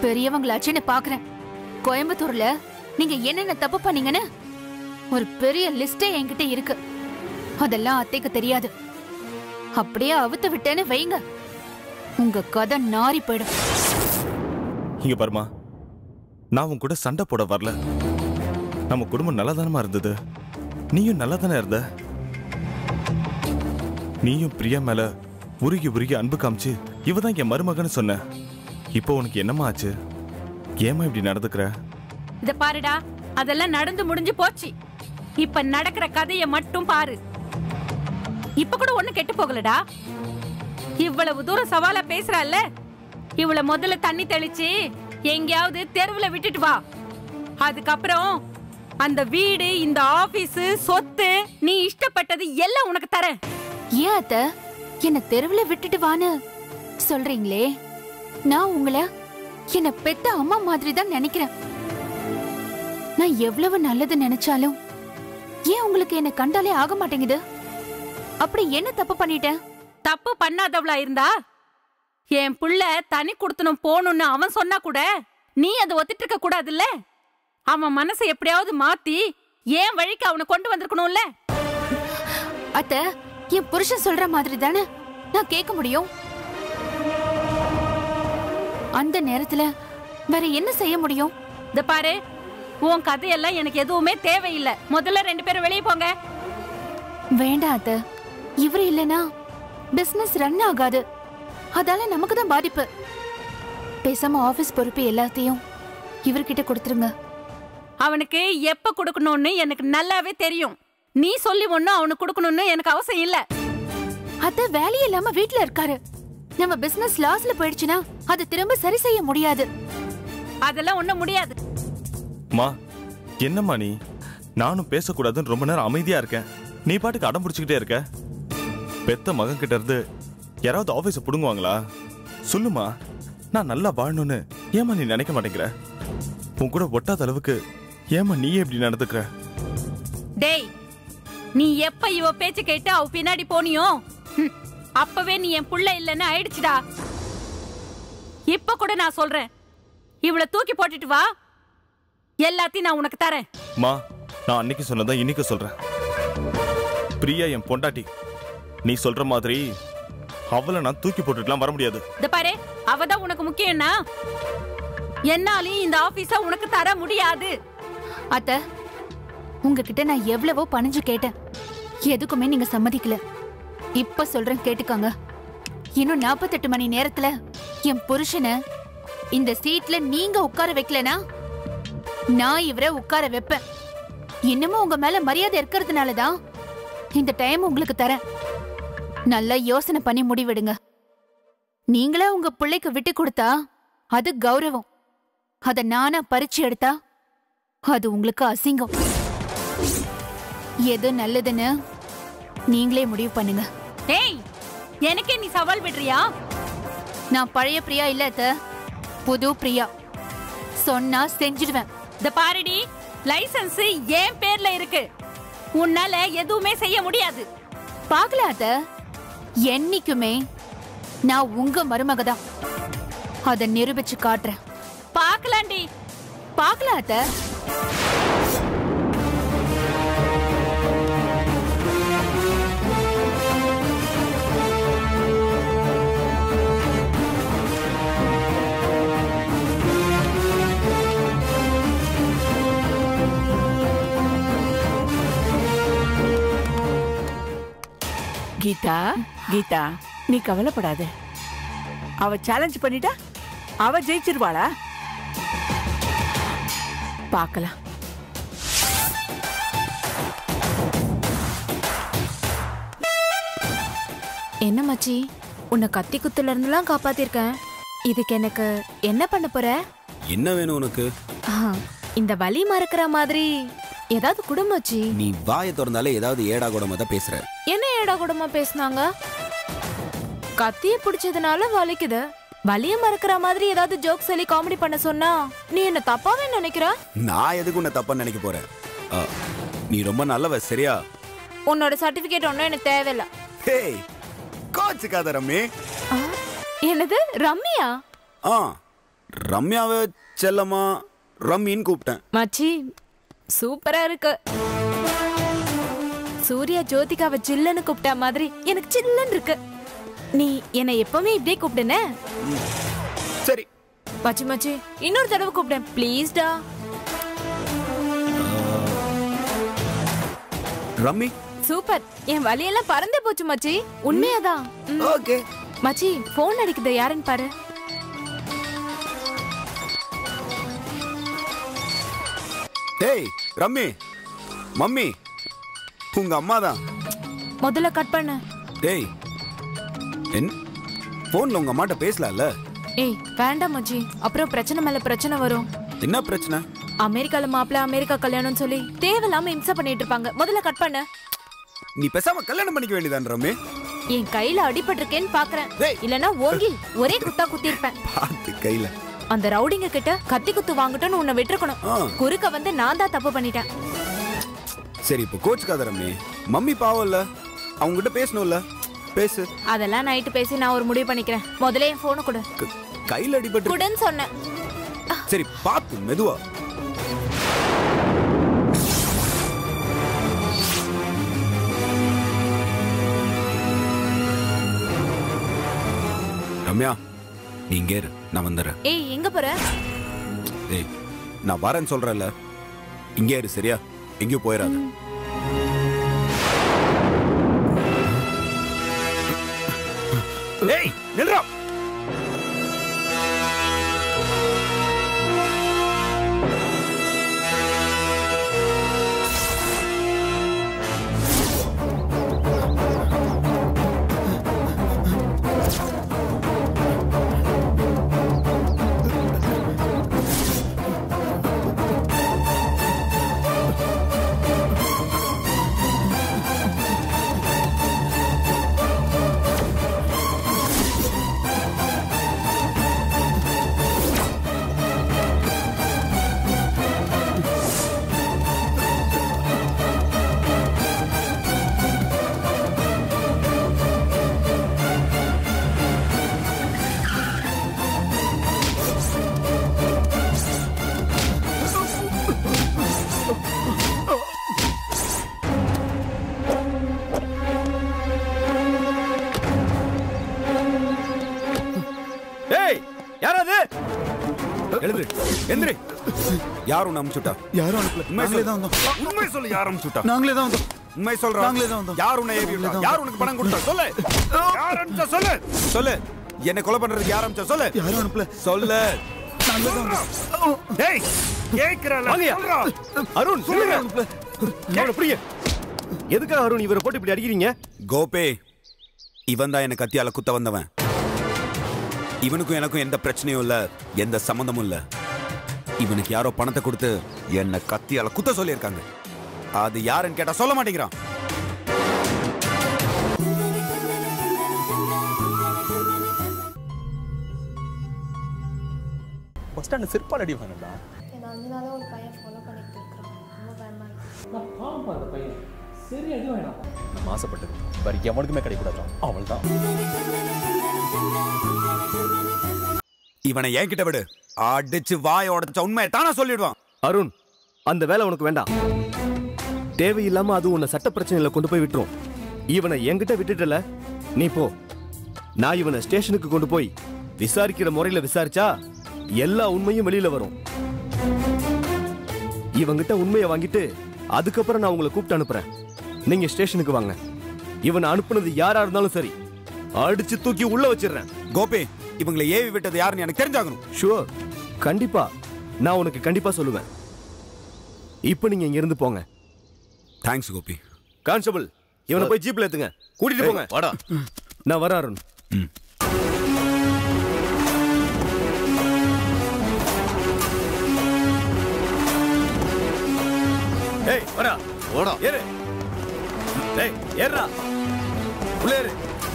பெரியவங்களாச்சுன்னு பாக்குறேன் கோயம்புத்தூர்ல நீங்க என்னென்ன தப்பு பண்ணீங்கன்னு ஒரு பெரிய லிஸ்டே என்கிட்ட இருக்கு அதெல்லாம் அத்தைக்கு தெரியாது அப்படியே அவுத்து விட்டேன்னு வைங்க உங்க கதை நாரி போயிடும் இங்க பாருமா நான் உன் கூட சண்டை போட வரல நம்ம குடும்பம் நல்லதானமா இருந்தது நீயும் நல்லதானே இருந்த நீயும் பிரியா மேல உருகி உருகி அன்பு காமிச்சு இவ தான் என் மருமகன்னு சொன்ன இப்போ உனக்கு என்னம்மா ஆச்சு ஏமா இப்படி நடந்துக்கிற இத பாருடா அதெல்லாம் நடந்து முடிஞ்சு போச்சு இப்ப நடக்கிற கதைய மட்டும் பாரு இப்ப கூட ஒண்ணு கெட்டு போகலடா இவ்வளவு தூரம் சவாலா பேசுறால இவள முதல்ல தண்ணி தெளிச்சு எங்கேயாவது தெருவுல விட்டுட்டு வா அதுக்கப்புறம் அந்த வீடு இந்த ஆபீஸ் சொத்து நீ இஷ்டப்பட்டது எல்லாம் உனக்கு தரேன் ஏன் அத்த என்ன தெருவுல விட்டுட்டு வான்னு சொல்றீங்களே நான் உங்களை என்ன பெத்த அம்மா மாதிரி தான் நினைக்கிறேன் நான் எவ்வளவு நல்லது நினைச்சாலும் ஏன் உங்களுக்கு என்ன கண்டாலே ஆக மாட்டேங்குது அப்படி என்ன தப்பு பண்ணிட்டேன் தப்பு பண்ணாதவளா இருந்தா என் புள்ள தனி குடுத்தனும் போகணும்னு அவன் சொன்னா கூட நீ அதை ஒத்திட்டு இருக்க கூடாதுல்ல அவன் மனசை எப்படியாவது மாத்தி ஏன் வழிக்கு அவனை கொண்டு வந்திருக்கணும்ல அத்த என் புருஷன் சொல்ற மாதிரி தானே நான் கேட்க முடியும் அந்த நேரத்துல வேற என்ன செய்ய முடியும் இந்த பாரு உன் கதையெல்லாம் எனக்கு எதுவுமே தேவையில்லை முதல்ல ரெண்டு பேரும் வெளியே போங்க வேண்டாம் அத்த இவரு இல்லனா பிசினஸ் ரன் ஆகாது அதால நமக்கு தான் பாதிப்பு பேசாம ஆபீஸ் பொறுப்பு எல்லாத்தையும் இவர்கிட்ட கொடுத்துருங்க அவனுக்கு எப்ப கொடுக்கணும்னு எனக்கு நல்லாவே தெரியும் நீ சொல்லி ஒண்ணும் அவனுக்கு கொடுக்கணும்னு எனக்கு அவசியம் இல்ல அத்த வேலையே இல்லாம வீட்ல இருக்காரு நம்ம பிசினஸ் லாஸ்ல போயிடுச்சுன்னா அதை திரும்ப சரி செய்ய முடியாது அதெல்லாம் ஒண்ணும் முடியாது மா என்னம்மா நீ நானும் பேசக்கூடாதுன்னு ரொம்ப நேரம் அமைதியா இருக்கேன் நீ பாட்டுக்கு அடம் பிடிச்சிக்கிட்டே இருக்க பெத்த மகன் கிட்ட இருந்து யாராவது ஆபீஸ புடுங்குவாங்களா சொல்லுமா நான் நல்லா வாழணும்னு ஏமா நீ நினைக்க மாட்டேங்கிற உன் கூட ஒட்டாத அளவுக்கு ஏமா நீ இப்படி நடந்துக்கிற டேய் நீ எப்ப இவ பேச்சு கேட்டு அவ பின்னாடி போனியோ ஹம், அப்பவே நீ என் புள்ள இல்லைன்னு ஆயிடுச்சுடா இப்ப கூட நான் சொல்றேன் இவள தூக்கி போட்டுட்டு வா எல்லாத்தையும் நான் உனக்கு தரேன் மா நான் அன்னைக்கு சொன்னதான் இன்னைக்கு சொல்றேன் பிரியா என் பொண்டாட்டி நீ சொல்ற மாதிரி அவளை நான் தூக்கி போட்டுட்டுலாம் வர முடியாது இந்த பாரு அவதான் உனக்கு முக்கியம்னா என்னாலையும் இந்த ஆபீஸ உனக்கு தர முடியாது அத்த உங்ககிட்ட நான் எவ்வளவோ பணிஞ்சு கேட்டேன் எதுக்குமே நீங்க சம்மதிக்கல இப்ப சொல்றேன் கேட்டுக்கோங்க இன்னும் 48 மணி நேரத்துல என் புருஷனை இந்த சீட்ல நீங்க உட்கார வைக்கலனா நான் இவரை உட்கார வைப்பேன் இன்னமும் உங்க மேல மரியாதை இருக்கிறதுனால தான் இந்த டைம் உங்களுக்கு தரேன் நல்லா யோசனை பண்ணி முடிவெடுங்க நீங்களே உங்க பிள்ளைக்கு விட்டு கொடுத்தா அது கௌரவம் அத நானா பறிச்சு எடுத்தா அது உங்களுக்கு அசிங்கம் எது நல்லதுன்னு நீங்களே முடிவு பண்ணுங்க டேய் எனக்கே நீ சவால் விடுறியா நான் பழைய பிரியா இல்ல அத்த புது பிரியா சொன்னா செஞ்சிடுவேன் இந்த பாருடி லைசென்ஸ் என் பேர்ல இருக்கு உன்னால எதுவுமே செய்ய முடியாது பாக்கல அத்த என்னைக்குமே நான் உங்க மருமக தான் அத நிரூபிச்சு காட்டுறேன் பாக்கலாண்டி பாக்கல அத்த கீதா கீதா நீ கவலைப்படாத அவ சேலஞ்ச் பண்ணிட்டா அவ ஜெயிச்சிருவாளா பார்க்கலாம் என்ன மச்சி உன்னை கத்தி குத்துல இருந்தெல்லாம் காப்பாத்திருக்கேன் இதுக்கு எனக்கு என்ன பண்ண போற என்ன வேணும் உனக்கு ஆஹா, இந்த வலி மறக்கிற மாதிரி ஏதாவது குடும்பச்சி நீ வாயை திறந்தாலே ஏதாவது ஏடா கூடமா தான் பேசுற என்ன ஏடா கூடமா பேசுனாங்க கத்திய பிடிச்சதுனால வலிக்குது வலிய மறக்கிற மாதிரி ஏதாவது ஜோக் சொல்லி காமெடி பண்ண சொன்னா நீ என்ன தப்பாவே நினைக்கிற நான் எதுக்கு உன்னை தப்பா நினைக்க போறேன் ஆ, நீ ரொம்ப நல்லவ சரியா உன்னோட சர்டிபிகேட் ஒன்றும் எனக்கு தேவையில்ல ஹேய் கோச்சுக்காத ரம்மி ஆ, என்னது ரம்மியா ஆ ரம்யாவை செல்லமா ரம்மின்னு கூப்பிட்டேன் மச்சி சூப்பரா இருக்கு சூர்யா ஜோதிகாவை சில்லுன்னு கூப்பிட்ட மாதிரி எனக்கு சில்லுன்னு இருக்கு நீ என்னை எப்பவுமே இப்படியே கூப்பிடுன சரி மச்சி மச்சி இன்னொரு தடவை கூப்பிட்டேன் ப்ளீஸ்டா ரம்மி சூப்பர் என் வலியெல்லாம் பறந்தே போச்சு மச்சி உண்மையாதான் ம். ஓகே மச்சி போன் அடிக்குது யாருன்னு பாரு டேய் ரம்மி மம்மி உங்க அம்மா தான் முதல்ல கட் பண்ணு டேய் என் ஃபோனில் உங்க அம்மாட்ட பேசலாம்ல ஏய் வேண்டாம் மச்சி அப்புறம் பிரச்சனை மேல பிரச்சனை வரும் என்ன பிரச்சனை அமெரிக்கால மாப்பிள்ள அமெரிக்கா கல்யாணம்னு சொல்லி தேவையில்லாம இம்சை பண்ணிட்டு இருப்பாங்க முதல்ல கட் பண்ணு நீ பேசாம கல்யாணம் பண்ணிக்க வேண்டியதான் ரம்மி என் கையில அடிபட்டிருக்கேன்னு பாக்குறேன் டேய். இல்லனா ஓங்கி ஒரே குத்தா குத்திருப்பேன் பார்த்து கையில அந்த ரவுடிங்க கிட்ட கத்தி குத்து வாங்கட்டும்னு உன்னை விட்டுருக்கணும் ஆ. குறுக்க வந்து நான் தான் தப்பு பண்ணிட்டேன் சரி இப்போ கோச்சுக்காத ரம்மி மம்மி பாவம் இல்ல அவங்க கிட்ட பேசணும்ல பேசு அதெல்லாம் நைட்டு பேசி நான் ஒரு முடிவு பண்ணிக்கிறேன் முதல்ல என் போனை கொடு க- கையில அடிபட்டு குடுன்னு சொன்னேன் சரி பார்த்து மெதுவா ரம்யா நீ இங்கே இரு நான் வந்துடுறேன் ஏய் எங்க போற ஏய் நான் வரேன்னு சொல்றேன்ல இங்கே இரு சரியா எங்கேயும் போயிடாத ஏய் நில்றா ஏய் யாராவது எழுது எந்திரி யார் உன்னை அமுச்சுட்டா யாரும் அனுப்பல உண்மை நாங்களே சொல்லு தான் வந்தோம் உண்மை சொல்லு யார் அமுச்சுட்டா நாங்களே தான் வந்தோம் உண்மை சொல்றா நாங்களே தான் வந்தோம். யார் உன்னை ஏவி விட்டா? யார் உனக்கு பணம் கொடுத்தா சொல்லு யார் அனுப்பிச்சா சொல்லு சொல்லு என்னை கொலை பண்றதுக்கு யார் அனுப்பிச்சா சொல்லு யாரும் அனுப்பல சொல்லு நாங்களே தான் வந்தோம் டேய் கேக்குறல அருண் சொல்லுங்க அவனை புரிய எதுக்காக அருண் இவரை போட்டு இப்படி அடிக்கிறீங்க கோபே இவன் தான் எனக்கு கத்தியால குத்த வந்தவன் இவனுக்கும் எனக்கும் எந்த பிரச்சனையும் இல்ல எந்த சம்மந்தமும் இல்ல இவனுக்கு யாரோ பணத்தை கொடுத்து என்ன கத்தியால குத்த சொல்லியிருக்காங்க அது யாருன்னு கேட்டா சொல்ல மாட்டேங்கிறான் பஸ் ஸ்டாண்ட் செருப்பால் அடி வாங்கடா என்ன அஞ்சு நாளாக ஒரு பையன் ஃபாலோ பண்ணிட்டு இருக்கிறான் ரொம்ப பயமா இருக்கு நான் பாவம் அந்த பையன் சரி அடி வேணாம் நம்ம ஆசைப்பட்டது வேற எவனுக்குமே கிடைக்கூடாதான் அவள் தான் இவனை என்கிட்ட விடு அடிச்சு வாய உடைச்ச உண்மையை தானே சொல்லிடுவான் அருண் அந்த வேலை உனக்கு வேண்டாம் தேவையில்லாம அது உன்னை சட்ட பிரச்சனையில கொண்டு போய் விட்டுரும் இவனை என்கிட்ட விட்டுட்டல நீ போ நான் இவனை ஸ்டேஷனுக்கு கொண்டு போய் விசாரிக்கிற முறையில விசாரிச்சா எல்லா உண்மையும் வெளியில வரும் இவங்கிட்ட உண்மையை வாங்கிட்டு அதுக்கப்புறம் நான் உங்களை கூப்பிட்டு அனுப்புறேன் நீங்க ஸ்டேஷனுக்கு வாங்க இவனை அனுப்புனது யாரா இருந்தாலும் சரி அடிச்சு தூக்கி உள்ள வச்சிடுறேன் கோபி இவங்களை ஏவி விட்டது யாருன்னு எனக்கு தெரிஞ்சாகணும் ஷுவர் கண்டிப்பா நான் உனக்கு கண்டிப்பா சொல்லுவேன் இப்போ நீங்க இங்க இருந்து போங்க தேங்க்ஸ் கோபி கான்ஸ்டபிள் இவனை போய் ஜீப்ல ஏத்துங்க கூட்டிட்டு போங்க வாடா நான் வரேன் அருண் ஏய் வரா ஓடா ஏறு ஏய் ஏறுடா உள்ள ஏறு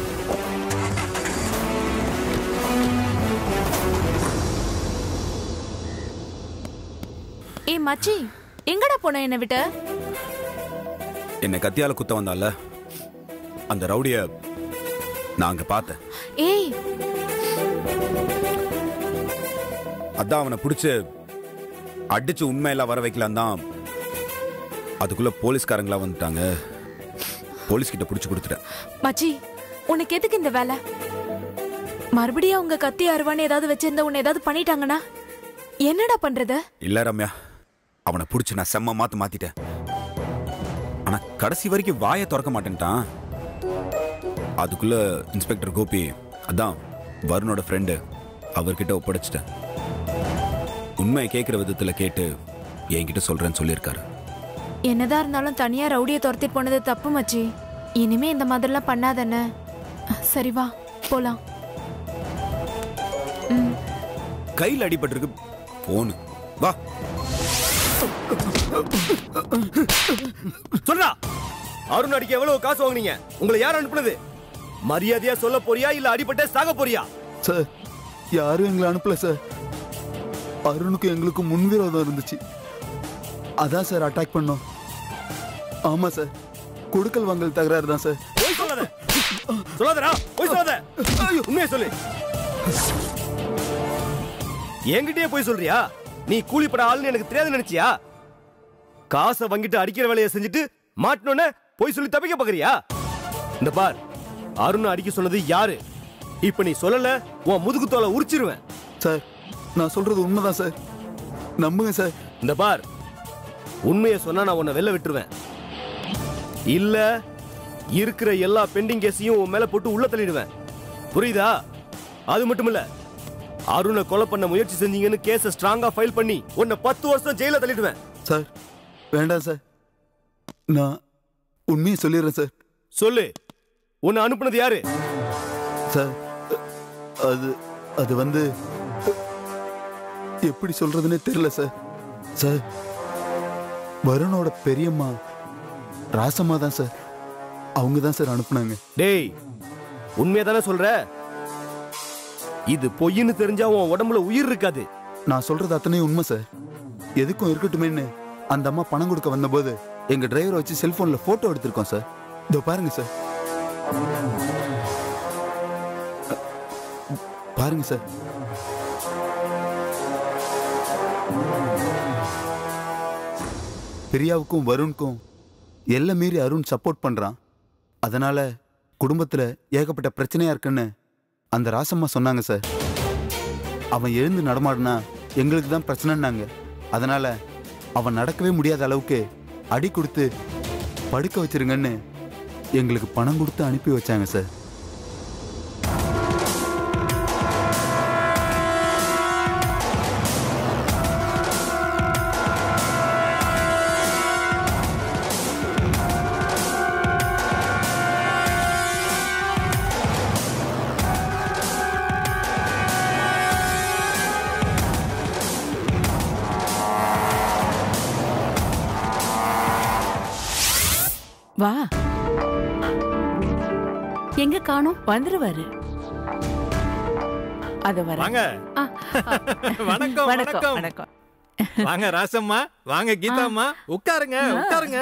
ஏய் மச்சி எங்கடா போன என்னை விட்டு என்னை கத்தியால குத்த வந்தால அந்த ரவுடிய நான் அங்க பார்த்தேன் ஏய் அதான் அவனை பிடிச்சு அடிச்சு உண்மையெல்லாம் வர வைக்கலாம் தான் அதுக்குள்ள போலீஸ்காரங்களா வந்துட்டாங்க போலீஸ் கிட்ட பிடிச்சு கொடுத்துட்டேன் மச்சி உனக்கு எதுக்கு இந்த வேலை மறுபடியும் அவங்க கத்தி அருவான்னு ஏதாவது வச்சிருந்தா உன்னை ஏதாவது பண்ணிட்டாங்கன்னா என்னடா பண்றது இல்ல ரம்யா அவனை பிடிச்சி நான் செம்ம மாத்து மாத்திட்டேன் ஆனா கடைசி வரைக்கும் வாயை திறக்க மாட்டேன்ட்டான் அதுக்குள்ள இன்ஸ்பெக்டர் கோபி அதான் வருணோட ஃப்ரெண்டு அவர்கிட்ட ஒப்படைச்சிட்டேன் உண்மையை கேட்குற விதத்துல கேட்டு என்கிட்ட சொல்றேன்னு சொல்லியிருக்காரு என்னதான் இருந்தாலும் தனியா ரவுடியை துரத்திட்டு போனது தப்பு மச்சி இனிமே இந்த மாதிரிலாம் பண்ணாதண்ணே சரி வா போலாம் கையில் அடிபட்டிருக்கு போனு வா சொல்றா அருண் அடிக்க எவ்வளவு காசு வாங்குனீங்க உங்களை யார் அனுப்புனது மரியாதையா சொல்ல போறியா இல்ல அடிபட்ட சாக போறியா சார் யாரும் எங்களை அனுப்பல சார் அருணுக்கும் எங்களுக்கும் முன்விரோதம் இருந்துச்சு அதான் சார் அட்டாக் பண்ணோம் ஆமா சார் கொடுக்கல் வாங்கல் தகராறு தான் சார் போய் சொல்லாத சொல்லாதடா போய் சொல்லாத உண்மையை சொல்லு என்கிட்டயே போய் சொல்றியா நீ கூலிப்பட ஆளுன்னு எனக்கு தெரியாது நினைச்சியா காசை வாங்கிட்டு அடிக்கிற வேலையை செஞ்சுட்டு மாட்டினோன்னே போய் சொல்லி தப்பிக்க பாக்குறியா இந்த பார் அருண் அடிக்க சொன்னது யாரு இப்ப நீ சொல்லல உன் முதுகு தோலை உரிச்சிருவேன் சார் நான் சொல்றது உண்மைதான் சார் நம்புங்க சார் இந்த பார் உண்மையை சொன்னா நான் உன்னை வெளில விட்டுருவேன் இல்ல இருக்கிற எல்லா பெண்டிங் கேஸையும் உன் மேல போட்டு உள்ள தள்ளிடுவேன் புரியுதா அது மட்டும் இல்ல அருணை கொலை பண்ண முயற்சி செஞ்சீங்கன்னு கேஸ ஸ்ட்ராங்கா ஃபைல் பண்ணி உன்னை பத்து வருஷம் ஜெயில தள்ளிடுவேன் சார் வேண்டாம் சார் நான் உண்மையை சொல்லிடுறேன் சார் சொல்லு உன்னை அனுப்புனது யாரு சார் அது அது வந்து எப்படி சொல்றதுன்னே தெரியல சார் சார் வருணோட பெரியம்மா ராசம்மா தான் சார் அவங்க தான் சார் அனுப்புனாங்க டேய் உண்மையை தானே சொல்ற இது பொய்ன்னு தெரிஞ்சா உன் உடம்புல உயிர் இருக்காது நான் சொல்றது அத்தனையும் உண்மை சார் எதுக்கும் இருக்கட்டுமேன்னு அந்த அம்மா பணம் கொடுக்க வந்தபோது எங்க டிரைவரை வச்சு செல்போன்ல போட்டோ எடுத்திருக்கோம் சார் இதோ பாருங்க சார் பாருங்க சார் பிரியாவுக்கும் வருணுக்கும் எல்லை மீறி அருண் சப்போர்ட் பண்றான் அதனால குடும்பத்துல ஏகப்பட்ட பிரச்சனையா இருக்குன்னு அந்த ராசம்மா சொன்னாங்க சார் அவன் எழுந்து நடமாடினா எங்களுக்கு தான் பிரச்சனைன்னாங்க அதனால அவன் நடக்கவே முடியாத அளவுக்கு அடி கொடுத்து படுக்க வச்சிருங்கன்னு எங்களுக்கு பணம் கொடுத்து அனுப்பி வச்சாங்க சார் வா எங்க காணும் வந்துருவாரு அத வர வாங்க வணக்கம் வணக்கம் வணக்கம் வாங்க ராசம்மா வாங்க கீதாம்மா உட்காருங்க உட்காருங்க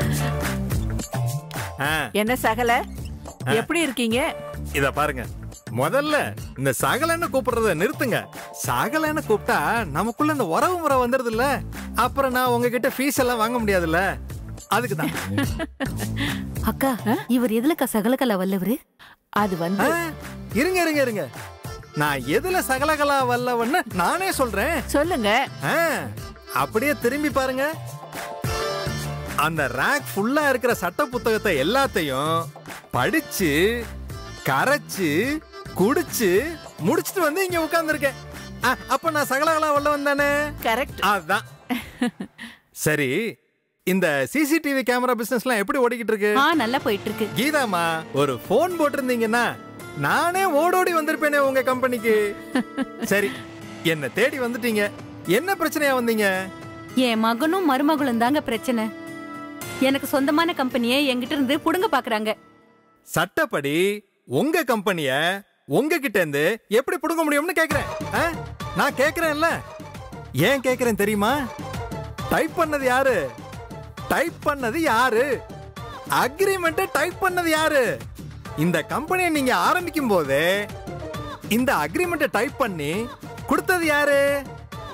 ஆ, என்ன சகல எப்படி இருக்கீங்க இத பாருங்க முதல்ல இந்த சகலன்னு கூப்பிடுறத நிறுத்துங்க சகலன்னு கூப்பிட்டா நமக்குள்ள இந்த உறவு முறை வந்துருது இல்ல அப்புறம் நான் உங்ககிட்ட ஃபீஸ் எல்லாம் வாங்க முடியாதுல்ல அதுக்கு தான் அக்கா இவர் எதுலக்கா சகலகலா வல்லவரு அது வந்து இருங்க இருங்க இருங்க நான் எதுல சகலகலா வல்லவன்னு நானே சொல்றேன் சொல்லுங்க ஆ, அப்படியே திரும்பி பாருங்க அந்த ரேக் ஃபுல்லா இருக்கிற சட்ட புத்தகத்தை எல்லாத்தையும் படிச்சு கரைச்சு குடிச்சு முடிச்சிட்டு வந்து இங்க உட்கார்ந்துருக்கேன் அப்ப நான் சகலகலா வல்லவன் தானே கரெக்ட் அதான் சரி இந்த சிசிடிவி கேமரா பிசினஸ்லாம் எப்படி ஓடிக்கிட்டு இருக்கு ஆ நல்லா போயிட்டு இருக்கு கீதாமா ஒரு போன் போட்டிருந்தீங்கன்னா நானே ஓடோடி வந்திருப்பேனே உங்க கம்பெனிக்கு சரி என்ன தேடி வந்துட்டீங்க என்ன பிரச்சனையா வந்தீங்க என் மகனும் மருமகளும் தாங்க பிரச்சனை எனக்கு சொந்தமான கம்பெனியை என்கிட்ட இருந்து புடுங்க பாக்குறாங்க சட்டப்படி உங்க கம்பெனிய உங்ககிட்ட இருந்து எப்படி புடுங்க முடியும்னு கேக்குறேன் ஆ? நான் கேக்குறேன்ல ஏன் கேக்குறேன் தெரியுமா டைப் பண்ணது யாரு டைப் பண்ணது யாரு அக்ரிமெண்ட் டைப் பண்ணது யாரு இந்த கம்பெனியை நீங்க ஆரம்பிக்கும் போதே இந்த அக்ரிமெண்ட்டை டைப் பண்ணி கொடுத்தது யாரு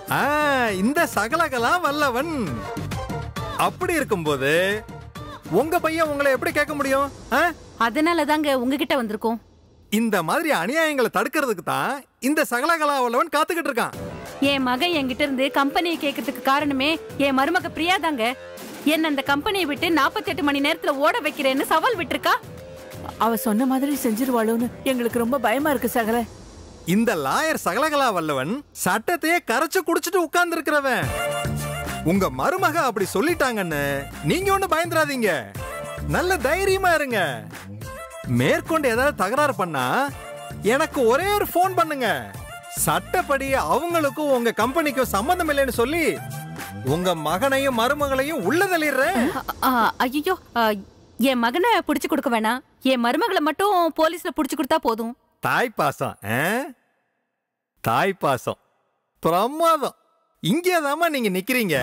ஆ, இந்த சகலகலா வல்லவன் அப்படி இருக்கும்போது உங்க பையன் உங்களை எப்படி கேட்க முடியும் ஆ? அதனால தாங்க உங்ககிட்ட வந்திருக்கோம் இந்த மாதிரி அநியாயங்களை தடுக்கிறதுக்கு தான் இந்த சகலகலா வல்லவன் காத்துக்கிட்டு இருக்கான் என் மகன் என்கிட்ட இருந்து கம்பெனியை கேட்கறதுக்கு காரணமே என் மருமக பிரியா தாங்க என்ன அந்த கம்பெனியை விட்டு 48 மணி நேரத்துல ஓட வைக்கிறேன்னு சவால் விட்டுருக்கா அவ சொன்ன மாதிரி செஞ்சிருவாளோன்னு எங்களுக்கு ரொம்ப பயமா இருக்கு சகல இந்த லாயர் சகலகலா வல்லவன் சட்டத்தையே கரைச்சு குடிச்சிட்டு உட்கார்ந்து இருக்கிறவன் உங்க மருமக அப்படி சொல்லிட்டாங்கன்னு நீங்க ஒண்ணு பயந்துராதீங்க நல்ல தைரியமா இருங்க மேற்கொண்டு ஏதாவது தகராறு பண்ணா எனக்கு ஒரே ஒரு ஃபோன் பண்ணுங்க சட்டப்படி அவங்களுக்கும் உங்க கம்பெனிக்கும் சம்மந்தம் இல்லைன்னு சொல்லி உங்க மகனையும் மருமகளையும் உள்ள தள்ளிடுறேன் ஐயோ என் மகனை புடிச்சு கொடுக்க வேணாம் என் மருமகளை மட்டும் போலீஸ்ல புடிச்சு கொடுத்தா போதும் தாய் பாசம் ஆ? தாய் பாசம் பிரமாதம் இங்கேதாம்மா நீங்க நிக்கிறீங்க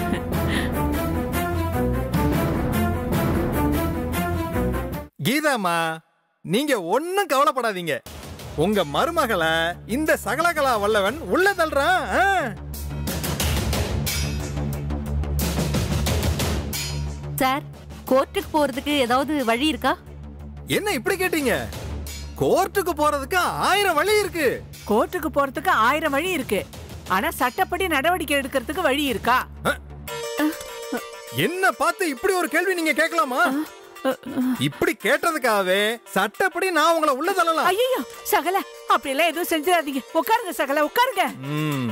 கீதாம்மா நீங்க ஒண்ணும் கவலைப்படாதீங்க உங்க மருமகளை இந்த சகலகலா வல்லவன் உள்ள தள்ளுறான் ஆ? சார் கோர்ட்டுக்கு போறதுக்கு ஏதாவது வழி இருக்கா என்ன இப்படி கேட்டீங்க கோர்ட்டுக்கு போறதுக்கு ஆயிரம் வழி இருக்கு கோர்ட்டுக்கு போறதுக்கு ஆயிரம் வழி இருக்கு ஆனா சட்டப்படி நடவடிக்கை எடுக்கிறதுக்கு வழி இருக்கா என்ன பார்த்து இப்படி ஒரு கேள்வி நீங்க கேட்கலாமா இப்படி கேட்டதுக்காகவே சட்டப்படி நான் உங்களை உள்ள தள்ளலாம் ஐயோ சகல அப்படி எல்லாம் எதுவும் செஞ்சிடாதீங்க உட்காருங்க சகல உட்காருங்க ம்.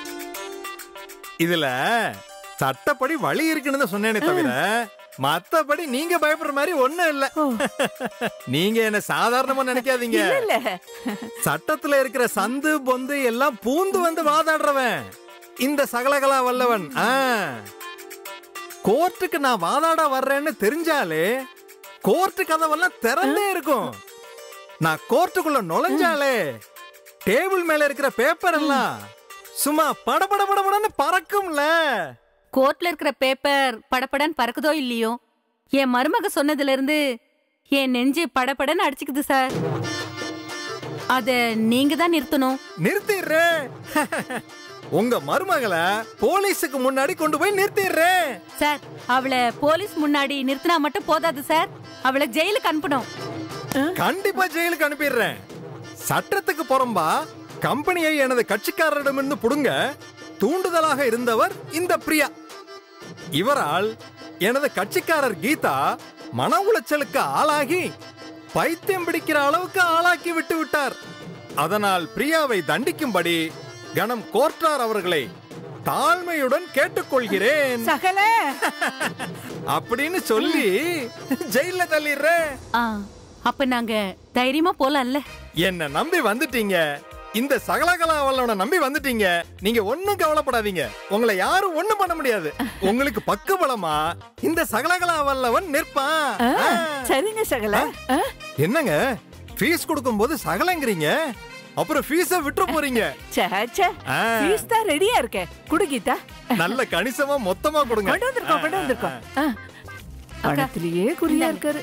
இதுல சட்டப்படி வழி இருக்குன்னு தான் சொன்னேனே தவிர மத்தபடி நீங்க பயப்படுற மாதிரி ஒண்ணும் இல்ல நீங்க என்ன சாதாரணமா நினைக்காதீங்க இல்ல இல்ல சட்டத்துல இருக்கிற சந்து பொந்து எல்லாம் பூந்து வந்து வாதாடுறவன் இந்த சகலகலா வல்லவன் ஆ. கோர்ட்டுக்கு நான் வாதாட வர்றேன்னு தெரிஞ்சாலே கோர்ட்டு கதவெல்லாம் திறந்தே இருக்கும் நான் கோர்ட்டுக்குள்ள நுழைஞ்சாலே டேபிள் மேல இருக்கிற பேப்பர் எல்லாம் சும்மா படபட படபடன்னு பறக்கும்ல கோர்ட்ல இருக்கிற பேப்பர் படபடன்னு பறக்குதோ இல்லையோ என் மருமக சொன்னதுல இருந்து என் நெஞ்சு படபடன்னு அடிச்சுக்குது சார் அத நீங்க தான் நிறுத்தணும் நிறுத்திடுறேன் உங்க மருமகளை போலீஸுக்கு முன்னாடி கொண்டு போய் நிறுத்திடுறேன் சார் அவளை போலீஸ் முன்னாடி நிறுத்தினா மட்டும் போதாது சார் அவளை ஜெயிலுக்கு அனுப்பணும் கண்டிப்பா ஜெயிலுக்கு அனுப்பிடுறேன் சட்டத்துக்கு புறம்பா கம்பெனியை எனது கட்சிக்காரரிடமிருந்து புடுங்க தூண்டுதலாக இருந்தவர் இந்த பிரியா இவரால் எனது கட்சிக்காரர் கீதா மன உளைச்சலுக்கு ஆளாகி பைத்தியம் பிடிக்கிற அளவுக்கு ஆளாக்கி விட்டு விட்டார் அதனால் பிரியாவை தண்டிக்கும்படி கணம் கோர்ட்டார் அவர்களை தாழ்மையுடன் கேட்டுக்கொள்கிறேன் சகல அப்படின்னு சொல்லி ஜெயில தள்ளிடுறேன் ஆ, அப்ப நாங்க தைரியமா போலாம்ல என்ன நம்பி வந்துட்டீங்க இந்த சகலகலா வல்லவனை நம்பி வந்துட்டீங்க நீங்க ஒண்ணும் கவலைப்படாதீங்க உங்களை யாரும் ஒண்ணும் பண்ண முடியாது உங்களுக்கு பக்கபலமா இந்த சகலகலா வல்லவன் நிற்பான் ஆ, ஆ. சரிங்க சகல ஆ, என்னங்க ஃபீஸ் கொடுக்கும்போது சகலங்கிறீங்க அப்புறம் ஃபீஸ விட்டுற போறீங்க ச்சே, ச்சே. ஆ. ஃபீஸ் தான் ரெடியா இருக்க குடு கீதா நல்ல கணிசமா மொத்தமா கொடுங்க கொண்டு வந்திருக்கோம் கொண்டு வந்திருக்கோம் ஆ. பணத்திலேயே குறியா இருக்காரு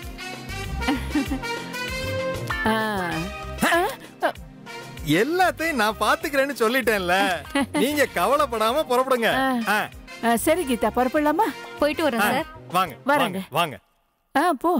ஆ. எல்லாத்தையும் நான் பாத்துக்கிறேன்னு சொல்லிட்டேன்ல நீங்க கவலைப்படாம புறப்படுங்க ஆ, ஆ, சரி கீதா புறப்படலாமா போயிட்டு வரேன் சார் வாங்க வரேங்க. வாங்க, வாங்க ஆ போ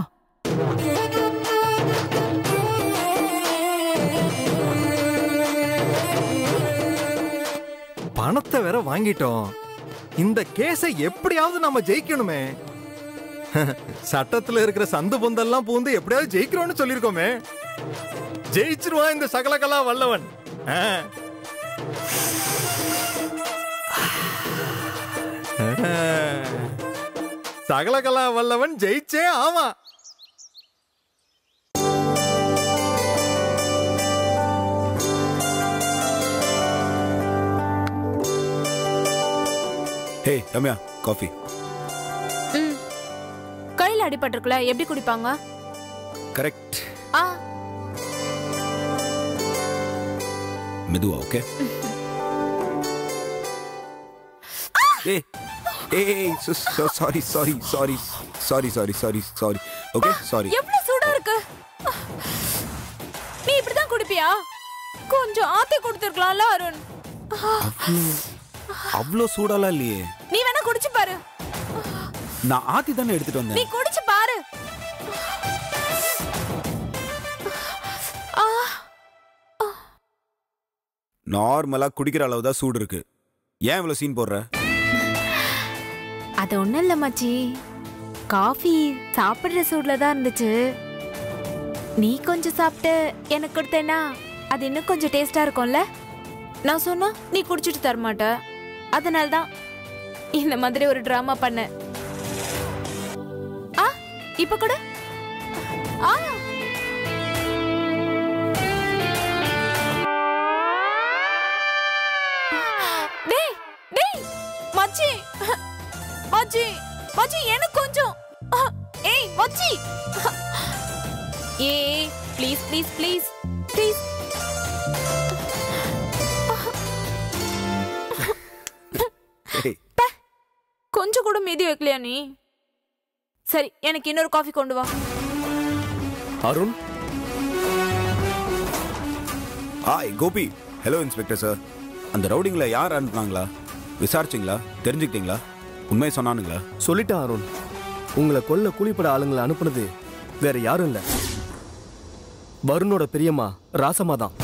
பணத்தை வேற வாங்கிட்டோம் இந்த கேஸை எப்படியாவது நம்ம ஜெயிக்கணுமே சட்டத்துல இருக்கிற சந்து பொந்தெல்லாம் பூந்து எப்படியாவது ஜெயிக்கிறோம்னு சொல்லிருக்கோமே ஜெயிச்சிருவான் இந்த சகலகலா வல்லவன் ஆ. சகலகலா வல்லவன் ஜெயிச்சே ஆமா ஹே ரம்யா காஃபி ம் கையில் அடிபட்டிருக்குல எப்படி குடிப்பாங்க கரெக்ட் ஆ மெதுவா ஓகே ஏ ஏய் sorry sorry sorry sorry sorry sorry sorry okay sorry எவ்வளவு சூடா இருக்கு நீ இப்படிதான் குடிப்பியா கொஞ்சம் ஆத்தி கொடுத்துருக்கலாம்ல அருண் அவ்வளோ சூடாலாம் இல்லையே நீ வேணா குடிச்சு பாரு நான் ஆத்தி தானே எடுத்துட்டு நீ வந்தேன் குடிச்சு பாரு ஆ நார்மலா குடிக்கிற அளவு தான் சூடு இருக்கு ஏன் இவ்வளவு சீன் போடுற அது ஒண்ணும் இல்ல மச்சி காஃபி சாப்பிடுற சூட்ல தான் இருந்துச்சு நீ கொஞ்சம் சாப்பிட்டு எனக்கு கொடுத்தேன்னா அது இன்னும் கொஞ்சம் டேஸ்டா இருக்கும்ல நான் சொன்னா நீ குடிச்சிட்டு தர மாட்ட அதனால தான் இந்த மாதிரி ஒரு டிராமா பண்ண ஆ இப்ப கூட ஆ டேய் டேய் மச்சி மச்சி மச்சி எனக்கு கொஞ்சம் அஹ், ஏய் மச்சி ஏய் ப்ளீஸ் ப்ளீஸ் ப்ளீஸ் ப்ளீஸ் ஏய், கொஞ்சம் கூட மீதி வைக்கலையா நீ சரி எனக்கு இன்னொரு காஃபி கொண்டு வா Arun hi Gopi hello inspector sir அந்த ரவுடிங்களை யார் அனுப்புனாங்களா விசாரிச்சிங்களா தெரிஞ்சுக்கிட்டீங்களா உண்மையை சொன்னானுங்களா சொல்லிட்டேன் அருண் உங்களை கொல்ல கூலிப்பட ஆளுங்களை அனுப்புனது வேற யாரும் இல்ல வருணோட பெரியம்மா ராசம்மா தான்